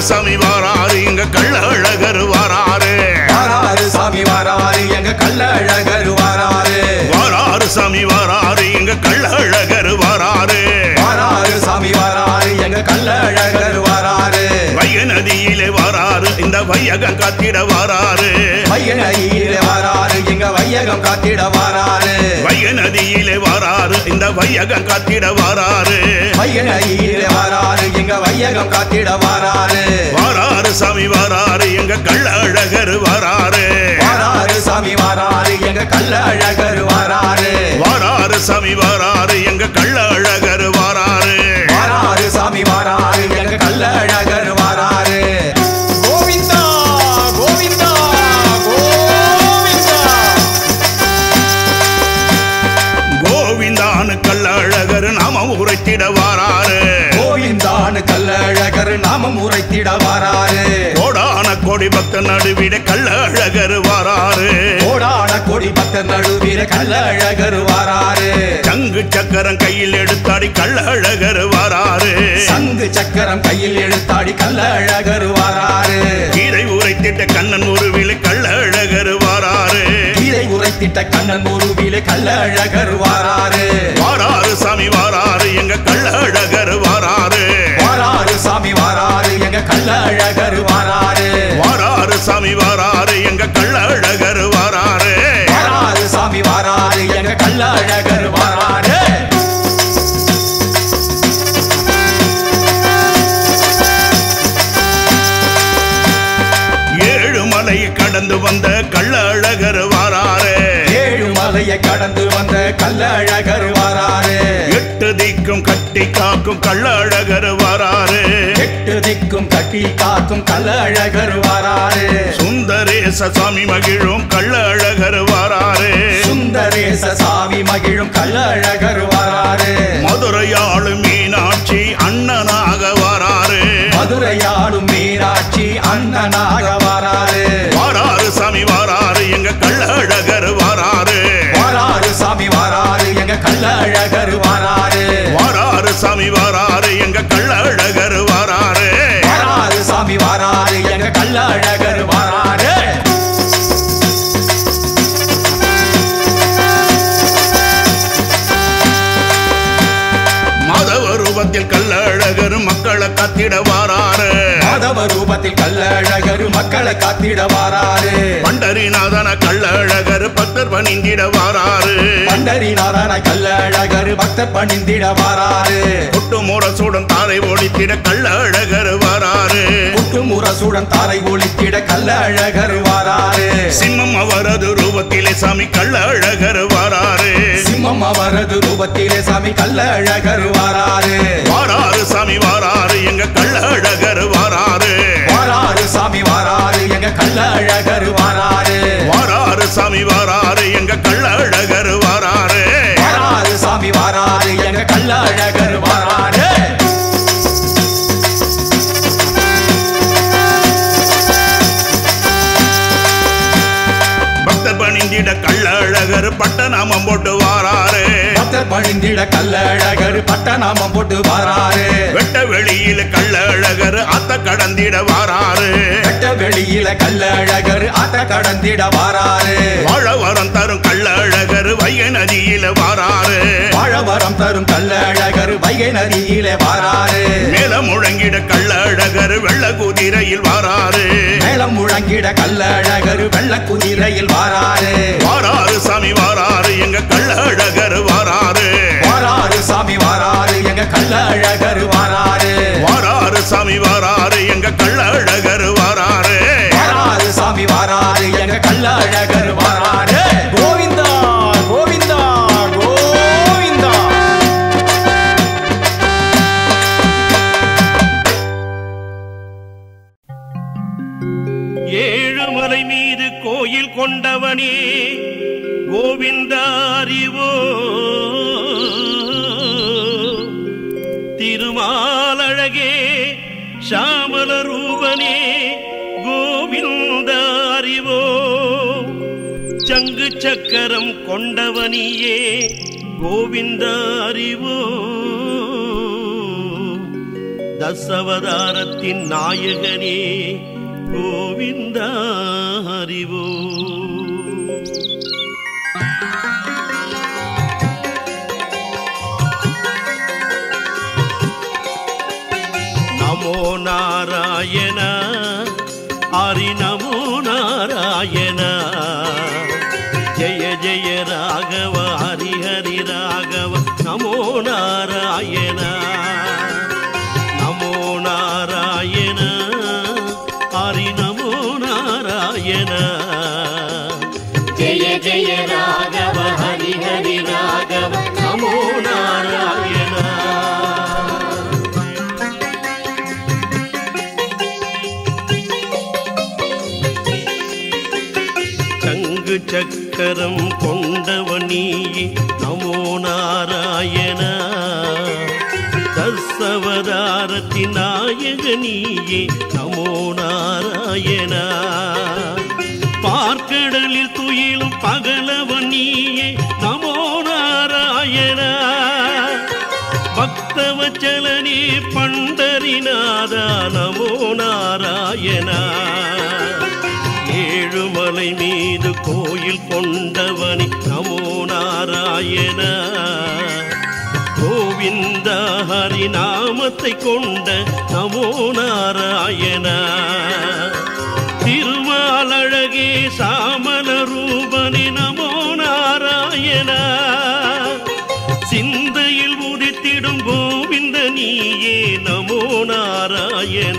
சாமி வாராரு இங்க கள்ள அழகர் வாராரு வாராரு சாமி வாராரு எங்க கள்ளழகர் வாராரு வாராரு சாமி வாராரு இங்க கள்ள அழகர் வாராரு வாராரு சாமி வாராரு எங்க கள்ளழகர் வாராரு வைய நதியிலே வாராரு இந்த வையகம் காத்திட வாராரு வையனையிலே வாராரு எங்க வையகம் காத்திட வாராரு வைய நதியிலே வாராரு இந்த வையகம் காத்திட வாராரு வையனையிலே வாராரு எங்க வையகம் காத்திட வாராரு வாராரு சாமி வாராரு எங்க கள்ள அழகர் வாராரு வாராரு சாமி வாராரு எங்க கள்ளழகர் வாராரு வாராரு சாமி வாராரு எங்க கள்ள அழகர் வாராரு வாராரு சாமி வாராரு எங்க கள்ளழகர் வாராரு கோவிந்தா கோவிந்தா கோவிந்தா கோவிந்தானு கள்ள அழகர் நாம உரைத்திட வாராரு கோவிந்தான்னு கள்ளழகர் நாமம் உரைத்திட வாராரு கோடான கோடி பக்த நடுவிட கள்ள அழகர் வாராரு கோடான கொடி பக்தர் நடுவீர கள்ளழகர் வாராரு சங்கு சக்கரம் கையில் எடுத்தாடி கள்ள அழகர் வாராரு சங்கு சக்கரம் கையில் எடுத்தாடி கள்ளழகர் வாராரு கீரை உரைத்திட்ட கண்ணன் உருவில கள்ள அழகர் வாராரு கீரை உரைத்திட்ட கண்ணன் உருவிலே கள்ளழகர் வாராரு வாராரு சாமி வாராரு எங்க கள்ள அழகர் வாராரு வாராரு சாமி வாராரு எங்க கள்ளழகர் வாராரு வாராரு சாமி வாராரு எங்க கள்ள அழகர் வாராரு வாராரு சாமி வாராரு எங்க கள்ளழகர் வாராரு ஏழு மலையை கடந்து வந்த கள்ள அழகர் வாராரு ஏழு மலையை கடந்து வந்த கள்ளழகர் வாராரு எட்டு திக்கும் கட்டி காக்கும் கள்ள அழகர் வாராரு எட்டு திக்கும் கட்டி காக்கும் கள்ளழகர் வாராரு சுந்தரேச சாமி மகிழும் கள்ள அழகர் வாராரு சுந்தரேச சாமி மகிழும் கள்ளழகர் வாராரு மதுரையாளு மீனாட்சி அண்ணனாக வாராரு மதுரையாளும் மீனாட்சி அண்ணனாக வாராரு வாராரு சாமி வாராரு எங்க கள்ள அழகர் வாராரு வாராரு சாமி வாராரு எங்க கள்ளழகர் வாராரு வாராரு சாமி வாராரு எங்க கள்ள அழகர் வாராரு வாராரு சாமி வாராரு எங்க கள்ளழகர் வாராரு மாதவ ரூபத்தில் கள்ள அழகர் மக்களை கத்திட வாராரு மாதவ ரூபத்தில் கள்ளழகர் மக்களை காத்திட வாராரு பண்டரிநாதன கள்ள அழகர் பக்தர் பணிந்திட வாராரு பண்டரிநாதன கள்ளழகர் பக்தர் பணிந்திட வாராரு கொட்டு முரசுடன் தாரை ஓடித்திட கள்ள அழகர் வாராரு குட்டு முரசுடன் தாரை ஒளித்திட கள்ளழகர் வாராரு சிம்மம் அவரது ரூபத்திலே சாமி கள்ள அழகர் வாராரு சிம்மம் அவரது ரூபத்திலே சாமி கள்ளழகர் வாராரு வாராரு சாமி வாராரு எங்க கள்ள அழகர் வாராரு வாராரு சாமி வாராரு எங்க கள்ளழகர் வாராரு வாராரு சாமி வாராரு எங்க கள்ள அழகர் வாராரு வாராரு சாமி வாராரு எங்க கள்ளழகர் வாராரு பக்தர் பணிந்திட கள்ள அழகர் பட்ட நாமம் போட்டு வாராரு பக்தர் பணிந்திட கள்ளழகர் பட்டநாமம் போட்டு வாராரு வெட்ட வெளியில கள்ள அழகர் அத்த கடந்திட வாராரு வெட்ட வெளியில கள்ளழகர் ஆத்த கடந்திட வாராரு வாழவரம் தரும் கள்ள அழகர் வைய நதியில வாராரு வாழவரம் தரும் கள்ளழகர் வைகை நதியிலே வாராரு மேல முழங்கிட கள்ள அழகர் வெள்ள குதிரையில் வாராரு மேளம் முழங்கிட கள்ளழகர் வெள்ள குதிரையில் வாராரு வாராரு சாமி வாராரு எங்க கள்ள அழகர் வாராரு வாராரு சாமி வாராரு எங்க கள்ளழகர் வாராரு வாராரு சாமி வாராரு எங்க கள்ள அழகர் வாராரு வாராரு சாமி வாராரு எங்க கள்ளழகர் வாராரு கோவிந்தா கோவிந்தா கோவிந்தா ஏழுமலை மீது கோயில் கொண்டவனே கோவிந்தாரிவோ திருமாலழகே சாமல ரூபனே கோவிந்தாரிவோ சங்கு சக்கரம் கொண்டவனியே கோவிந்தாரிவோ தசவதாரத்தின் நாயகனே கோவிந்தா அறிவோ நமோ நாராயண ஹரி நமோ நாராயண ஜெய ஜெய ராகவ ஹரி ஹரி ராகவ நமோ நாராயண நமோ நாராயண ஹரி நமோ நாராயண ஜெய ஜெய ராகவ ஹரி ஹரி ராகவ நமோ நாராயண சங்கு சக்கரம் கொண்டவனியே நமோ நாராயண தசவதாரத்தின் நாயகனியே நமோ நாராயண பார்க்கடலில் துயிலும் பகலவனியே நமோ நாராயண பக்தவச்சலனே பண்டரிநாதா நமோ நாராயணா ஏழுமலை மீது கோயில் கொண்டவனி நமோ நாராயண கோவிந்த ஹரி நாமத்தை கொண்ட நமோ நாராயண திருமாலழகே சாமல ரூபனி நமோ நாராயண சிந்தையில் உதித்திடும் கோவிந்த நீயே நமோ நாராயண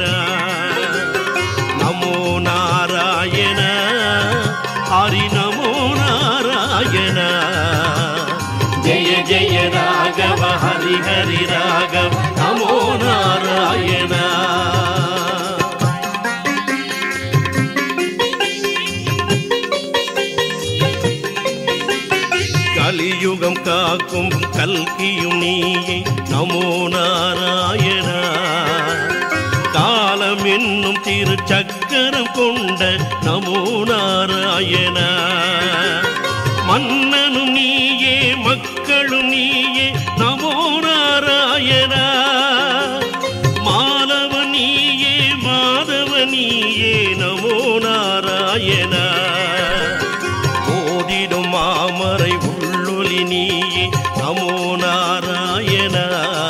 நமோ நாராயண ஹரி நமோ நாராயண ஜெய ஜெய ராகவ ஹரி ஹரி ராகவ நமோ நாராயண கலியுகம் காக்கும் கல்கியும் நீயே நமோ நாராயண காலம் என்னும் திருச்சக்கரம் கொண்ட நமோ நாராயண மன்னனும் நீயே மக்களும் நீயே நமோ நாராயண மாலவ நீயே மாதவ நீயே நமோ நாராயண ஓதிடும் மாமரை உள்ளொலி நீயே நமோ நாராயண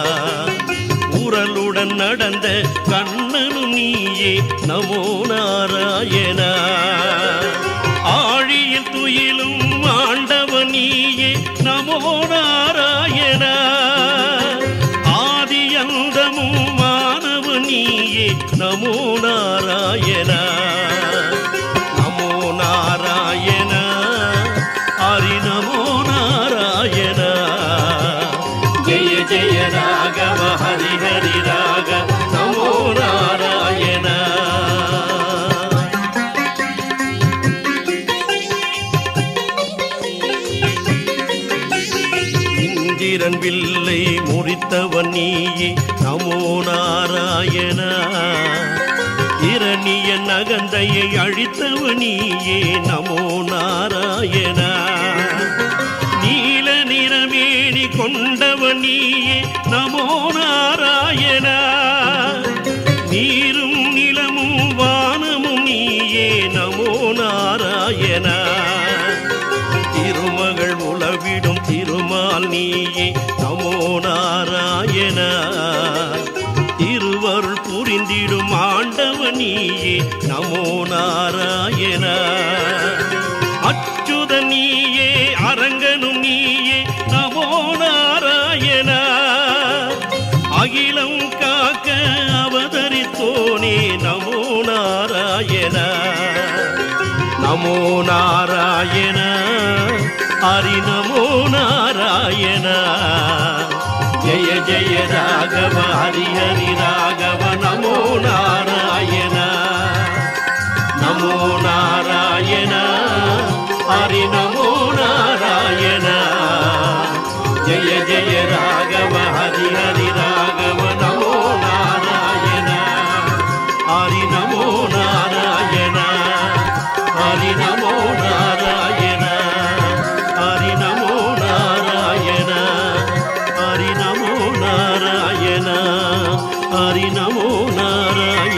உரலுடன் நடந்த கண்ணனும் நீயே நமோ நாராயண ஆழியில் துயிலும் ஆண்டவ நீயே நமோ நாராயண ஆதி அந்தமும் மாணவ நீயே நமோ நாராயண நமோ நாராயண ஹரி நமோ நாராயண ஜெய ஜெய ராகவ ஹரி ஹரி ராகவ நமோ நாராயண இந்திரன் வில்லை முறித்தவன் நீயே நமோ நாராயண இரணிய நகந்தையை அழித்தவன் நீயே நமோ நாராயண நீல நிறமேனி கொண்டவன் நீயே நமோ நாராயண நீரும் நிலமும் வானமும் நீயே நமோ நாராயண திருமகள் உளவிடும் திருமால் நீயே நமோ நாராயண திருவருள் புரிந்திடும் ஆண்டவ நீயே நமோ நாராயண அச்சுத நீயே அரங்கனும் நீயே நமோ நாராயண அகிலம் காக்க அவதரித்தோனே நமோ நாராயண நமோ நாராயண ஹரி நமோ நாராயண ஜெய ஜெய ராகவ ஹரி ஹரி ராகவ நமோ நாராயண நமோ நாராயண ஹரி நமோ நாராயண ஜெய ஜெய ராகவ ஹரி ஹரி ராகவ நமோ நாராயண ஹரி நமோ நாராயண ஹரி நமோ நாராயண ஹரி நமோ நாராயண ஹரி நமோ நாராயண ஹரி நமோ நாராயண